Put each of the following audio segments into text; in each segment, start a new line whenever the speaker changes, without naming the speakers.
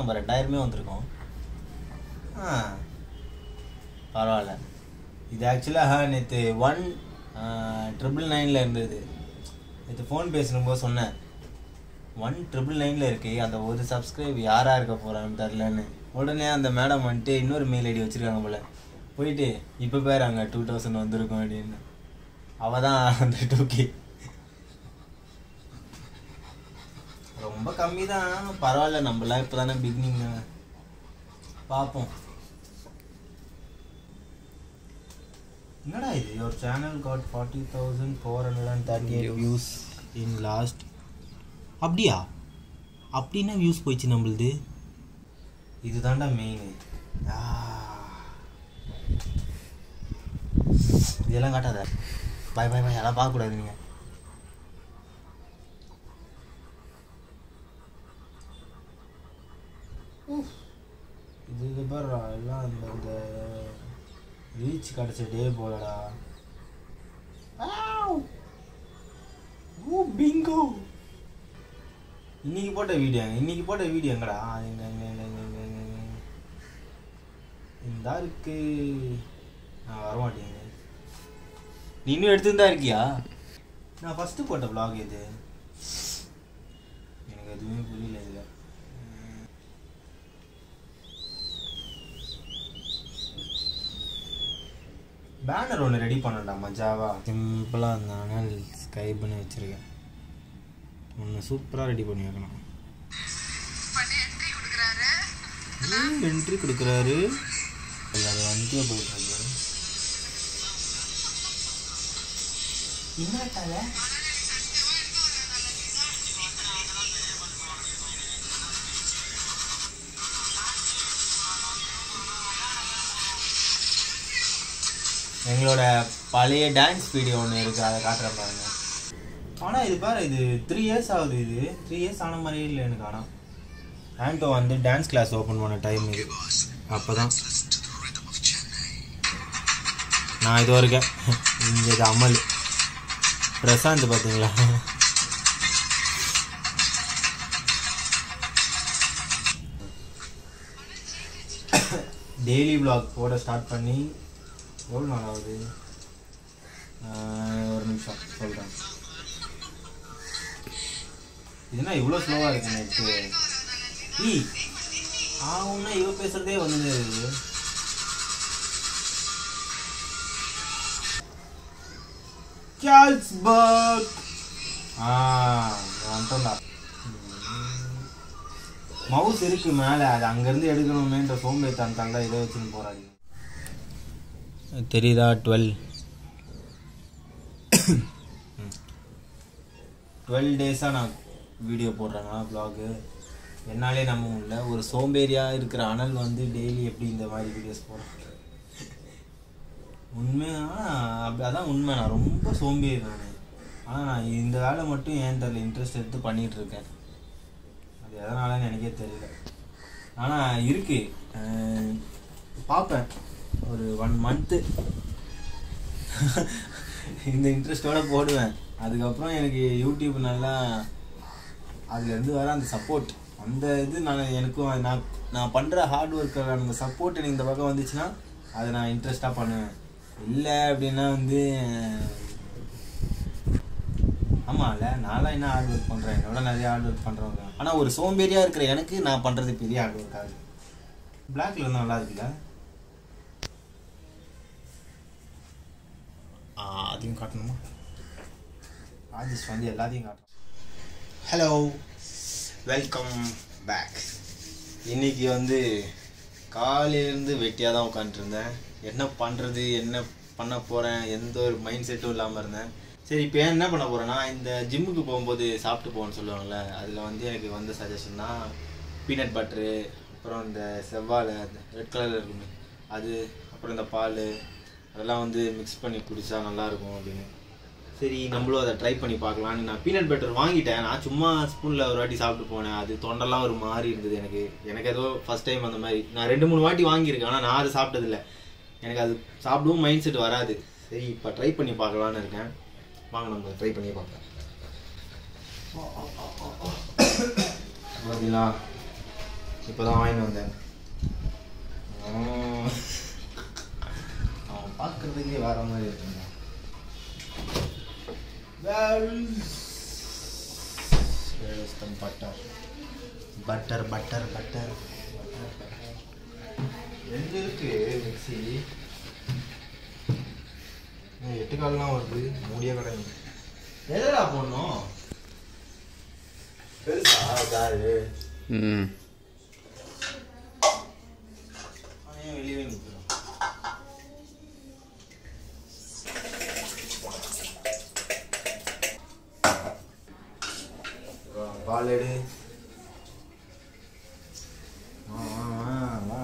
நம்ம ரெண்டாயிரமே வந்திருக்கோம் ஆ பரவாயில்ல இது ஆக்சுவலாக நேற்று ஒன் ட்ரிபிள் நைனில் இருந்தது நேற்று ஃபோன் பேசும்போது சொன்னேன் ஒன் ட்ரிபிள் நைனில் இருக்கு அந்த ஒரு சப்ஸ்கிரைப் யாராக இருக்க போகிறான்னு தெரிலன்னு உடனே அந்த மேடம் வந்துட்டு இன்னொரு மெயில் ஐடி வச்சுருக்காங்க போல போயிட்டு இப்போ பேர் அங்கே டூ தௌசண்ட் வந்திருக்கும் அப்படின்னு அவள் தான் அந்த டூ கே ரொம்ப கம்மி தான் பரவாயில்ல நம்மளாம் இப்போ தானே பிகினிங் பார்ப்போம் என்னடா இது your channel got forty thousand four hundred and thirty eight views in last அப்படியா அப்படின்னா வியூஸ் போயிடுச்சு நம்மளுது இதுதான்டா மெயின் இதெல்லாம் காட்டாத பாய் பாய் பாய் அதெல்லாம் பார்க்கக்கூடாது நீங்கள் இது இது பாரு எல்லாம் இந்த இந்த ரீச் கிடச்ச டே போலடா ஓ பிங்கோ இன்னைக்கு போட்ட வீடியோ இன்னைக்கு போட்ட வீடியோ எங்கடா எங்க எங்க எங்க எங்க எங்க எங்க எங்க இந்த இருக்கு நான் வரமாட்டேங்க நீ இன்னும் எடுத்துன்னு இருக்கியா நான் ஃபஸ்ட்டு போட்ட vlog இது எனக்கு எதுவுமே புரியல இதில் பேனர் ஒன்று ரெடி பண்ணடா மஜாவா சிம்பிளாக இருந்தால் ஸ்கை பண்ணி வச்சுருக்கேன் ஒன்று சூப்பராக ரெடி பண்ணி வைக்கணும் என்ட்ரி கொடுக்குறாரு அது வந்துட்டே போயிட்டு என்ன தலை எங்களோட பழைய டான்ஸ் வீடியோ ஒன்று இருக்குது அதை காட்டுற பாருங்க ஆனால் இது பாரு இது த்ரீ இயர்ஸ் ஆகுது இது த்ரீ இயர்ஸ் ஆன மாதிரியே இல்லை எனக்கு ஆனால் ஆண்டோ வந்து டான்ஸ் கிளாஸ் ஓப்பன் பண்ண டைம் இது அப்போ தான் நான் இது வரைக்கும் இங்கே இது அமல் பிரசாந்த் பார்த்தீங்களா டெய்லி vlog போட ஸ்டார்ட் பண்ணி எவ்வளோ நாள் ஆகுது ஆஹ் ஒரு நிமிஷம் சொல்கிறேன் இதுனா இவ்வளோ ஸ்லோவாக இருக்கு நேற்று ஈ ஆகும்னா இவ பேசுறதே வந்து கேல்ஸ்பர்க் ஆ வந்துட்டோம்டா மவுஸ் இருக்கு மேலே அது அங்கேருந்து எடுக்கணுமேன்ற சோம்பேறித்தனத்தால் தான் இதை வச்சுன்னு போராடி தெரியுதா டுவெல் டுவெல் டேஸாக நான் வீடியோ போடுறேன்னா ப்ளாகு என்னாலே நம்ப முடியல ஒரு சோம்பேறியாக இருக்கிற அனல் வந்து டெய்லி எப்படி இந்த மாதிரி வீடியோஸ் போடுறேன் உண்மையா அப்படி அதான் உண்மை நான் ரொம்ப சோம்பேறி நான் ஆனால் நான் இந்த வேலை மட்டும் ஏன் தெரியல இன்ட்ரெஸ்ட் எடுத்து பண்ணிகிட்டு இருக்கேன் அது எதனாலன்னு எனக்கே தெரியல ஆனால் இருக்கு அஹ் பார்ப்பேன் ஒரு ஒன் மந்த்து இந்த இன்ட்ரெஸ்டோட போடுவேன் அதுக்கப்புறம் எனக்கு யூடியூப் நல்லா அதுலேருந்து வர அந்த சப்போர்ட் அந்த இது நான் எனக்கும் நான் நான் பண்ணுற ஹார்ட் ஒர்க்கான அந்த சப்போர்ட் எனக்கு இந்த பக்கம் வந்துச்சுன்னா அதை நான் இன்ட்ரெஸ்டாக பண்ணுவேன் இல்லை அப்படின்னா வந்து ஆமாம்ல நான்லாம் என்ன ஹார்ட் ஒர்க் பண்ணுறேன் என்னோட நிறைய ஹார்ட் ஒர்க் பண்ணுறவங்க ஆனால் ஒரு சோம்பேறியாக இருக்கிற எனக்கு நான் பண்ணுறது பெரிய ஹார்ட் ஒர்க் ஆகுது பிளாக்ல இருந்தால் நல்லா இருக்குல்ல ஆ, அதையும் காட்டணுமா ராஜேஷ் வந்து எல்லாத்தையும் காட்டணும் ஹலோ வெல்கம் பேக் இன்னைக்கு வந்து காலையிலேருந்து வெட்டியாக தான் உட்காந்துருந்தேன் என்ன பண்ணுறது என்ன பண்ண போகிறேன் எந்த ஒரு மைண்ட் செட்டும் இல்லாமல் இருந்தேன் சரி இப்போ என்ன பண்ண போகிறேன்னா இந்த ஜிம்முக்கு போகும்போது சாப்பிட்டு போகணும்னு சொல்லுவாங்கள்ல அதில் வந்து எனக்கு வந்த சஜஷன் தான் பீனட் பட்டரு அப்புறம் இந்த செவ்வாழை ரெட் கலரில் இருக்குமே அது அப்புறம் இந்த பால் அதெல்லாம் வந்து மிக்ஸ் பண்ணி குடிச்சா நல்லாயிருக்கும் அப்படின்னு சரி நம்மளும் அதை ட்ரை பண்ணி பார்க்கலான்னு நான் பீனட் பட்டர் வாங்கிட்டேன் நான் சும்மா ஸ்பூனில் ஒரு வாட்டி சாப்பிட்டு போனேன் அது தொண்டெல்லாம் ஒரு மாதிரி இருந்தது எனக்கு எனக்கு ஏதோ ஃபர்ஸ்ட் டைம் அந்த மாதிரி நான் ரெண்டு மூணு வாட்டி வாங்கியிருக்கேன் ஆனால் நான் அது சாப்பிட்டதில்ல எனக்கு அது சாப்பிடவும் மைண்ட் செட் வராது சரி இப்போ ட்ரை பண்ணி பார்க்கலான்னு இருக்கேன் வாங்க நம்ம ட்ரை பண்ணி பார்க்கலாம் பார்த்தீங்களா இப்போ தான் வாங்கிட்டு வந்தேன் ஆ. அவன் பார்க்கறதுக்கே வேற மாதிரி இருக்குங்க பட்டர் பட்டர் பட்டர் பட்டர் ரெண்டு இருக்கு மிக்ஸி ஏய், எட்டு கால்லாம் வருது மூடிய கிடையாது எதடா போடணும் பெருசா காரு
ம்
அவன் ஏன் வெளியவே நிற்கிறான் பால் எடு வா வா வா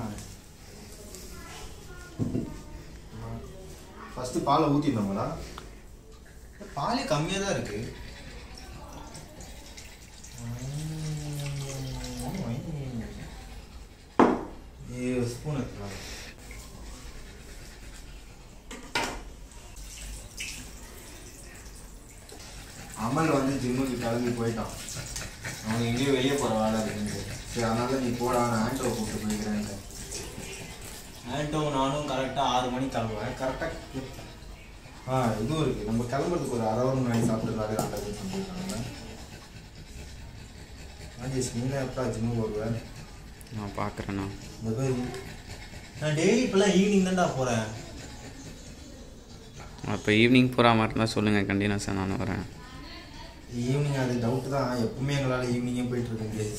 வா ஃபஸ்ட்டு பாலை ஊற்றிருந்தோங்களா பாலே கம்மியாக தான் இருக்கு ஏழு ஸ்பூன் எடுத்துக்கலாம் அமல் வந்து ஜிம்முக்கு கிளம்பி போயிட்டான் அவன் எங்கேயோ வெளியே போகிற வேலை இருக்குன்னு சரி அதனால நீ போடா நான் ஆண்டோ கூப்பிட்டு போய்க்கிறேன் ஆண்டோ நானும் கரெக்டாக ஆறு மணிக்கு கிளம்புவேன் கரெக்டாக ஆ இதுவும் இருக்குது நம்ம கிளம்புறதுக்கு ஒரு அரை மணி முன்னாடி சாப்பிட்டுருந்தாலே நல்லதுன்னு சொல்லியிருக்காங்க ராஜேஷ் நீங்க எப்போ ஜிம்முக்கு வருவேன்
நான் பார்க்குறேண்ணா
இந்த மாதிரி நான் டெய்லி இப்போலாம் ஈவினிங் தான்டா போகிறேன்
அப்போ ஈவினிங் போகிற மாதிரி இருந்தால் சொல்லுங்கள் கண்டினியூஸாக நான் வரேன்
ஈவினிங் அது டவுட் தான் எப்பவுமே எங்களால் ஈவினிங்கே போயிட்டு இருக்க முடியாது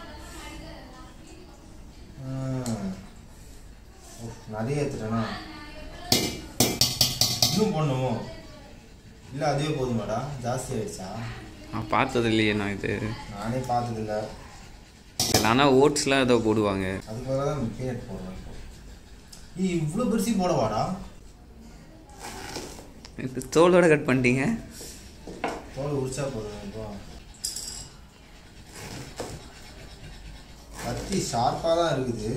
ஆ. ஓ, நிறைய ஏற்றுட்டேனா இன்னும் பண்ணுமோ இல்லை அதுவே போதுமாடா ஜாஸ்தி ஆயிடுச்சா
நான் பார்த்தது இல்லையே நான் இது
நானே பார்த்ததில்ல
இதில் ஆனால் ஓட்ஸ்லாம் ஏதோ போடுவாங்க
அதுக்காக தான் பீனட் போடுறேன் இப்போ ஏய் இவ்வளோ பெருசி போடவாடா
இது தோலோட கட் பண்ணிட்டீங்க
தோல் உரிச்சா போதும் இப்போ கத்தி ஷார்ப்பாக தான் இருக்குது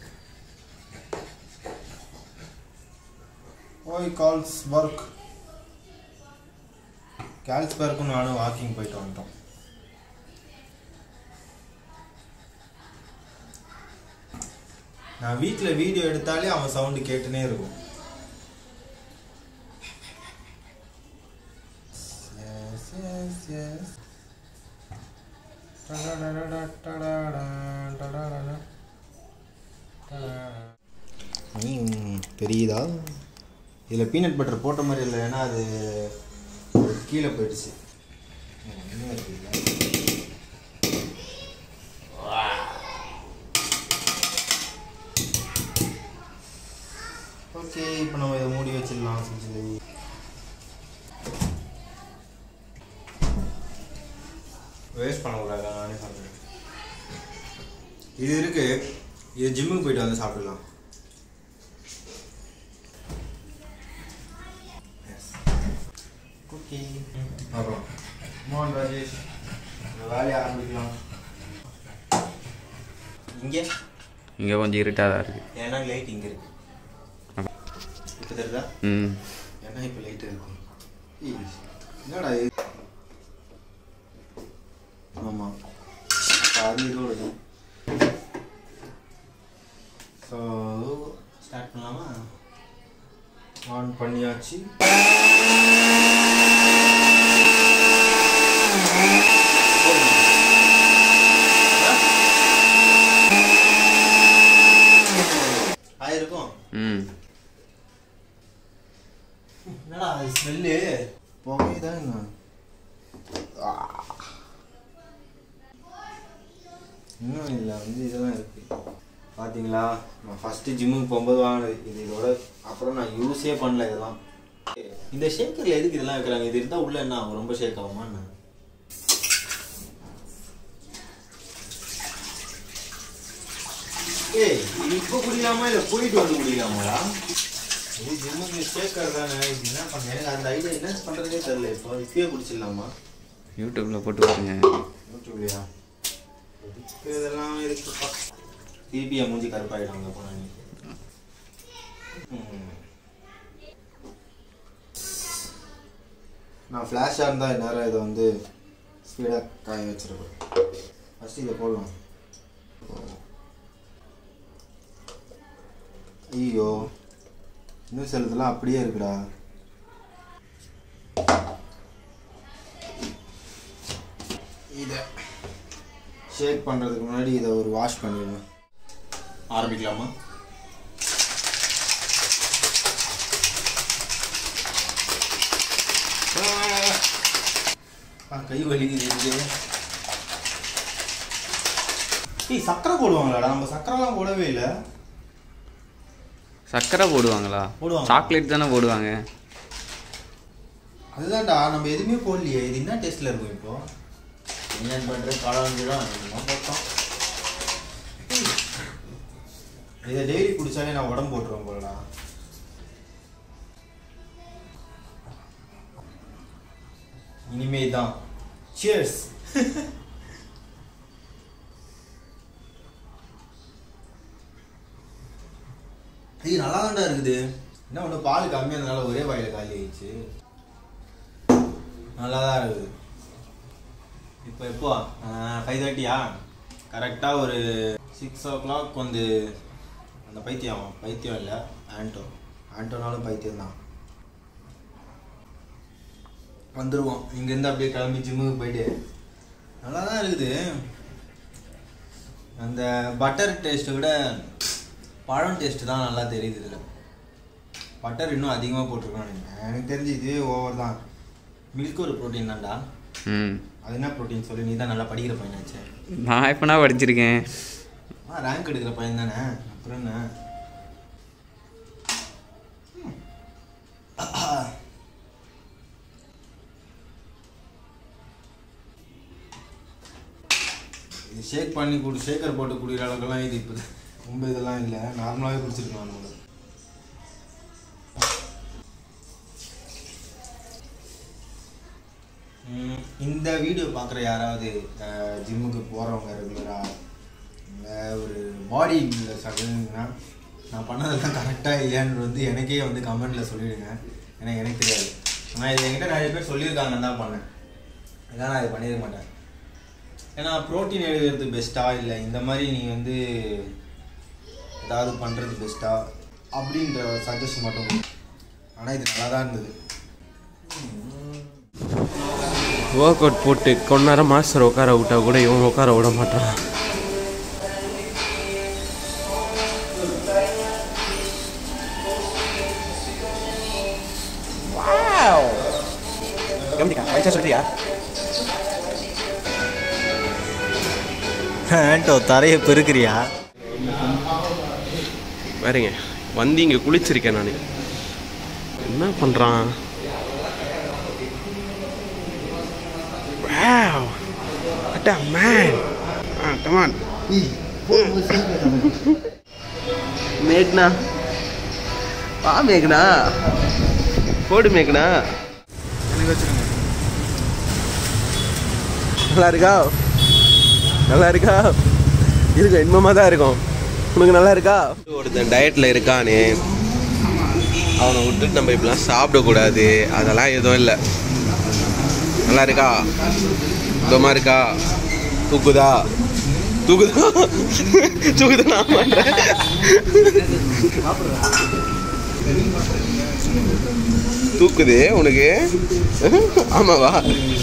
ஓய் கால்ஸ் ஒர்க் கேல்ஸ்பர்க்கும் நானும் வாக்கிங் போயிட்டு வந்துட்டோம் நான் வீட்டில் வீடியோ எடுத்தாலே அவன் சவுண்டு கேட்டுனே இருக்கும் Yes, yes, yes. Ta-da-da-da-da, ta-da-da, ta-da-da-da. Ta-da. ம், தெரியுதா இதில் பீனட் பட்டர் போட்ட மாதிரி இல்லை ஏன்னா அது அது கீழே போயிடுச்சு ம், இன்னும் இருக்குல்ல ஓகே இப்போ நம்ம இதை மூடி வச்சிடலாம் ஃப்ரிட்ஜில் வேஸ்ட் பண்ணக்கூடாது நானே சாப்பிடுறேன் இது இருக்கு இது ஜிம்முக்கு போயிட்டு வந்து சாப்பிடலாம் குக்கி அப்புறம் மோகன் ராஜேஷ் இந்த வேலையை ஆரம்பிக்கலாம் இங்கே
இங்கே கொஞ்சம் இருட்டாக தான் இருக்குது
ஏன்னா லைட் இங்கே இருக்கு இப்போ தெரியுதா
ம்
ஏன்னா இப்போ லைட் இருக்கும் ஏய், என்னடா இது ஆமாம் அது இதோட ஸோ ஸ்டார்ட் பண்ணலாமா ஆன் பண்ணியாச்சு ஆயிருக்கும்
ம்
என்னடா அது ஸ்மெல்லு புகைதான் என்ன ஆ. இன்னும் இல்லை வந்து இதெல்லாம் இருக்கு பார்த்தீங்களா நான் ஃபஸ்ட்டு ஜிம்முக்கு போகும்போது வாங்கினது இது இதோட அப்புறம் நான் யூஸே பண்ணல இதெல்லாம் இந்த ஷேக்கரில் எதுக்கு இதெல்லாம் வைக்கிறாங்க இது இருந்தால் உள்ள என்ன ஆகும்? ரொம்ப ஷேக் ஆகுமா என்ன ஏய் இது இப்போ குடிக்கலாமா இல்லை போயிட்டு வந்து குடிக்கலாமாடா இது ஜிம்முக்கு ஷேக்கர் தானே இது என்ன பண்ண எனக்கு அந்த ஐடியா என்ன பண்ணுறதே தெரியல இப்போ இப்பயே குடிச்சிடலாமா
யூடியூப்பில் போட்டு பாருங்க
யூடியூப்லையா இதுக்கு இதெல்லாம் இருக்குப்பா திருப்பி என் மூஞ்சி கருப்பாயிடும் அப்போ நான் நான் ஃப்ளாஷாக இருந்தால் நேரம் இதை வந்து ஸ்பீடாக காய வச்சிருப்பேன் ஃபஸ்ட்டு இதை போடலாம் ஐயோ இன்னும் சிலதெல்லாம் அப்படியே இருக்குடா இதை ஷேக் பண்ணுறதுக்கு முன்னாடி இதை ஒரு வாஷ் பண்ணிடுவேன் ஆரம்பிக்கலாமா ஆ, கை வலிக்குது இங்கே ஏய் சக்கரை போடுவாங்களாடா நம்ம சக்கரைலாம் போடவே இல்லை
சர்க்கரை போடுவாங்களா
போடுவாங்க.
சாக்லேட் தானே போடுவாங்க
அதுதான்டா நம்ம எதுவுமே போடலையே இது என்ன டேஸ்ட்ல இருக்கும் இப்போ என்னன்னு பண்ற காளாஞ்சிடும் என்னமோ போட்டோம் இதை டெய்லி குடிச்சாலே நான் உடம்பு போட்டுருவேன் போலடா இனிமே தான் சியர்ஸ் இது நல்லா தான்டா இருக்குது என்ன ஒன்று பால் கம்மியானதுனால ஒரே வாயில காலி ஆயிடுச்சு நல்லா தான் இருக்குது இப்போ எப்போ ஃபைவ் தேர்ட்டியா கரெக்டாக ஒரு சிக்ஸ் ஓ கிளாக் வந்து அந்த பைத்தியம் பைத்தியம் இல்லை ஆண்டோ ஆண்டோனாலும் பைத்தியம் தான் வந்துடுவோம் இங்கேருந்து அப்படியே கிளம்பி ஜிம்முக்கு போயிட்டு நல்லா தான் இருக்குது அந்த பட்டர் டேஸ்ட்டை விட பழம் டேஸ்ட்டு தான் நல்லா தெரியுது இதில் பட்டர் இன்னும் அதிகமாக போட்டிருக்கோம் நினைக்கிறேன் எனக்கு தெரிஞ்சு இதுவே ஓவர் தான் மில்க் ஒரு ப்ரோட்டீன் தான்டா
ம்
அது என்ன ப்ரோட்டீன் சொல்லி நீ தான் நல்லா படிக்கிற பையனாச்சே
நான் எப்போனா படிச்சிருக்கேன்
ஆ ரேங்க் எடுக்கிற பையன் தானே அப்புறம் என்ன ம். இது ஷேக் பண்ணி குடி ஷேக்கர் போட்டு குடிக்கிற அளவுக்குலாம் இது இப்போ ரொம்ப இதெல்லாம் இல்லை நார்மலாகவே குடிச்சிருக்கலாம் நம்மள ம், இந்த வீடியோ பார்க்குற யாராவது ஜிம்முக்கு போகிறவங்க ரெகுலராக ஒரு பாடி பில்டர்ஸ் அப்படின்னா நான் பண்ணதெல்லாம் கரெக்டாக இல்லையான்னு வந்து எனக்கே வந்து கமெண்ட்டில் சொல்லிவிடுங்க ஏன்னா எனக்கு தெரியாது ஆனால் இது என்கிட்ட நிறைய பேர் சொல்லியிருக்காங்கன்னு தான் பண்ணேன் இதான் நான் இது பண்ணியிருக்க மாட்டேன் ஏன்னா ப்ரோட்டீன் எடுக்கிறது பெஸ்ட்டா இல்லை இந்த மாதிரி நீ வந்து ஏதாவது பண்ணுறது பெஸ்ட்டா அப்படின்ற சஜஷன் மட்டும் ஆனால் இது நல்லா தான் இருந்தது
ஒர்க் அவுட் போட்டு கொஞ்ச நேரம் மாஸ்டர் உட்கார விட்டா கூட இவன் உட்கார விட மாட்டான்
ஆண்டோ தரையை பெருக்கிறியா
வேறங்க வந்து இங்கே குளிச்சிருக்கேன் நான் என்ன பண்ணுறான் Wow! What a man! Ah, come on. மேக்னா வா மேக்னா போடு மேக்னா நல்லா இருக்கா நல்லா இருக்கா இருக்கும் இன்பமாக தான் இருக்கும் உனக்கு நல்லா இருக்கா ஒருத்தன் டயட்டில் இருக்கானே அவனை விட்டுட்டு நம்ம இப்படிலாம் சாப்பிடக்கூடாது அதெல்லாம் எதுவும் இல்லை நல்லா இருக்கா சுத்தமா இருக்கா தூக்குதா தூக்குதா தூக்குதா நான் பண்றேன் தூக்குது உனக்கு ஆமாவா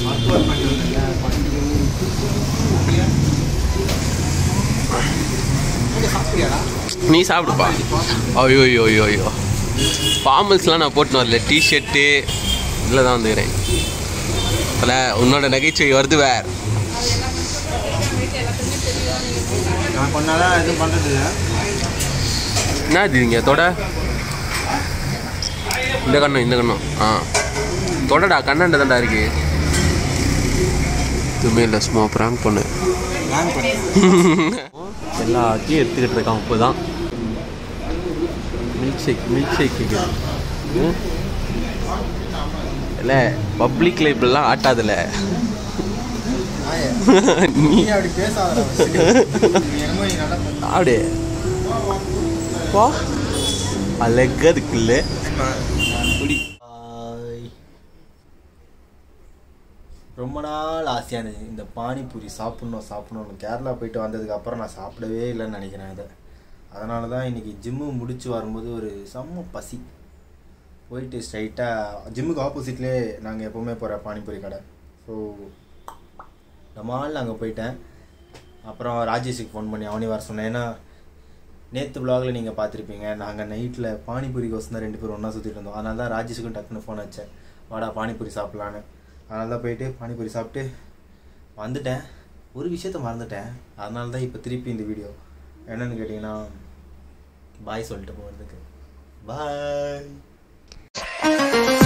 நீ சாப்பிடுப்பா ஐயோ ஐயோ ஐயோ ஐயோ ஃபார்மல்ஸ்லாம் நான் போட்டுன்னு வரல டிஷர்ட்டு இதில் தான் வந்துக்கிறேன் அதில் உன்னோட நகைச்சுவை வருது வேற
நான் பண்ணாதான் எதுவும் பண்ணுறது இல்லை
என்ன இது இங்கே தொட இந்த கண்ணும் இந்த கண்ணும் ஆ தொடடா கண்ணாண்ட தான்டா இருக்கு எதுவுமே இல்லை சும்மா ப்ராங்க் பண்ணு
ரேங்க் பண்ணேன்
எல்லாத்தையும் எடுத்துக்கிட்டு இருக்கான் இப்போ தான் மில்க் ஷேக் மில்க் ஷேக் இல்லை பப்ளிக்கில் இப்படிலாம் ஆட்டாதுல
நீ அப்படி பேசாத நீ என்னமோ நீ நல்லா பண்ண
அப்படியே வா அழகா இருக்குல்ல குடி
ஹாய். ரொம்ப நாள் ஆசையாக இருந்துச்சு இந்த பானிபூரி சாப்பிட்ணும் சாப்பிட்ணும் கேரளா போயிட்டு வந்ததுக்கு அப்புறம் நான் சாப்பிடவே இல்லைன்னு நினைக்கிறேன் இதை அதனால தான் இன்றைக்கி ஜிம்மு முடிச்சு வரும்போது ஒரு செம்ம பசி போயிட்டு ஸ்ட்ரைட்டாக ஜிம்முக்கு ஆப்போசிட்லேயே நாங்கள் எப்போவுமே போகிற பானிபூரி கடை ஸோ நம்ம ஆள் அங்கே போயிட்டேன் அப்புறம் ராஜேஷுக்கு ஃபோன் பண்ணி அவனே வர சொன்னேன் ஏன்னா நேற்று vlogல நீங்கள் பார்த்துருப்பீங்க நாங்கள் நைட்டில் பானிபூரிக்கோசம் தான் ரெண்டு பேரும் ஒன்றா சுற்றிட்டு இருந்தோம் அதனால தான் ராஜேஷுக்கும் டக்குன்னு ஃபோன் வச்சேன் வாடா பானிபூரி சாப்பிட்லான்னு அதனால தான் போயிட்டு பானிபூரி சாப்பிட்டு வந்துட்டேன் ஒரு விஷயத்த மறந்துட்டேன் அதனால தான் இப்போ திருப்பி இந்த வீடியோ என்னன்னு கேட்டிங்கன்னா பாய் சொல்லிட்டு போகிறதுக்கு பாய்